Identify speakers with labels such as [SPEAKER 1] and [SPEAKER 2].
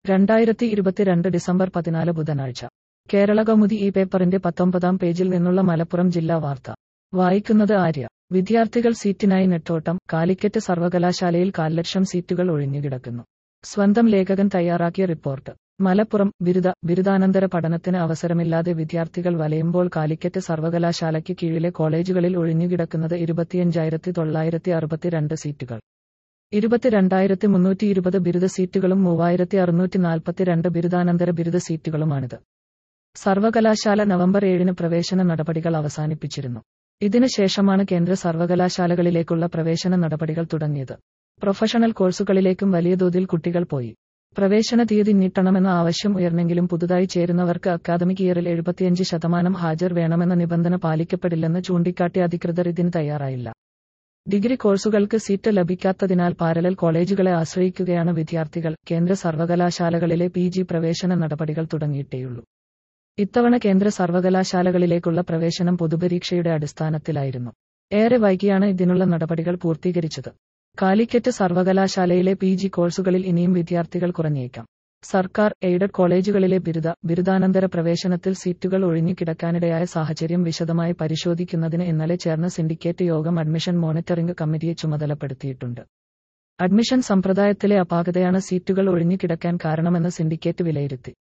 [SPEAKER 1] രണ്ടായിരത്തി ഇരുപത്തിരണ്ട് ഡിസംബർ പതിനാല് ബുധനാഴ്ച കേരള കൗമുദി ഈ പേപ്പറിന്റെ പത്തൊമ്പതാം പേജിൽ നിന്നുള്ള മലപ്പുറം ജില്ലാ വാർത്ത വായിക്കുന്നത് ആര്യ വിദ്യാർത്ഥികൾ സീറ്റിനായി നെട്ടോട്ടം കാലിക്കറ്റ് സർവകലാശാലയിൽ കാൽ ലക്ഷം സീറ്റുകൾ ഒഴിഞ്ഞുകിടക്കുന്നു സ്വന്തം ലേഖകൻ തയ്യാറാക്കിയ റിപ്പോർട്ട് മലപ്പുറം ബിരുദ ബിരുദാനന്തര പഠനത്തിന് അവസരമില്ലാതെ വിദ്യാർത്ഥികൾ വലയുമ്പോൾ കാലിക്കറ്റ് സർവകലാശാലയ്ക്ക് കീഴിലെ കോളേജുകളിൽ ഒഴിഞ്ഞുകിടക്കുന്നത് ഇരുപത്തിയഞ്ചായിരത്തി തൊള്ളായിരത്തി അറുപത്തിരണ്ട് സീറ്റുകൾ ഇരുപത്തിരണ്ടായിരത്തി മുന്നൂറ്റി ഇരുപത് ബിരുദ സീറ്റുകളും മൂവായിരത്തി അറുന്നൂറ്റി നാൽപ്പത്തിരണ്ട് ബിരുദാനന്തര ബിരുദ സീറ്റുകളുമാണിത് സർവകലാശാല നവംബർ ഏഴിന് പ്രവേശന നടപടികൾ അവസാനിപ്പിച്ചിരുന്നു ഇതിനു ശേഷമാണ് കേന്ദ്ര സർവകലാശാലകളിലേക്കുള്ള പ്രവേശന നടപടികൾ തുടങ്ങിയത് പ്രൊഫഷണൽ കോഴ്സുകളിലേക്കും വലിയ തോതിൽ കുട്ടികൾ പോയി പ്രവേശന തീയതി നീട്ടണമെന്ന ആവശ്യം ഉയർന്നെങ്കിലും പുതുതായി ചേരുന്നവർക്ക് അക്കാദമിക് ഇയറിൽ എഴുപത്തിയഞ്ച് ശതമാനം ഹാജർ വേണമെന്ന നിബന്ധന പാലിക്കപ്പെടില്ലെന്ന് ചൂണ്ടിക്കാട്ടി അധികൃതർ ഇതിന് തയ്യാറായില്ല ഡിഗ്രി കോഴ്സുകൾക്ക് സീറ്റ് ലഭിക്കാത്തതിനാൽ പാരലൽ കോളേജുകളെ ആശ്രയിക്കുകയാണ് വിദ്യാർത്ഥികൾ കേന്ദ്ര സർവകലാശാലകളിലെ പി ജി പ്രവേശന നടപടികൾ തുടങ്ങിയിട്ടേയുള്ളൂ ഇത്തവണ കേന്ദ്ര സർവകലാശാലകളിലേക്കുള്ള പ്രവേശനം പൊതുപരീക്ഷയുടെ അടിസ്ഥാനത്തിലായിരുന്നു ഏറെ വൈകിയാണ് ഇതിനുള്ള നടപടികൾ പൂർത്തീകരിച്ചത് കാലിക്കറ്റ് സർവകലാശാലയിലെ പി ജി കോഴ്സുകളിൽ ഇനിയും വിദ്യാർത്ഥികൾ കുറഞ്ഞേക്കാം സർക്കാർ എയ്ഡഡ് കോളേജുകളിലെ ബിരുദ ബിരുദാനന്തര പ്രവേശനത്തിൽ സീറ്റുകൾ ഒഴിഞ്ഞുകിടക്കാനിടയായ സാഹചര്യം വിശദമായി പരിശോധിക്കുന്നതിന് ഇന്നലെ ചേർന്ന സിൻഡിക്കേറ്റ് യോഗം അഡ്മിഷൻ മോണിറ്ററിംഗ് കമ്മിറ്റിയെ ചുമതലപ്പെടുത്തിയിട്ടുണ്ട് അഡ്മിഷൻ സമ്പ്രദായത്തിലെ അപാകതയാണ് സീറ്റുകൾ ഒഴിഞ്ഞുകിടക്കാൻ കാരണമെന്ന് സിൻഡിക്കേറ്റ് വിലയിരുത്തി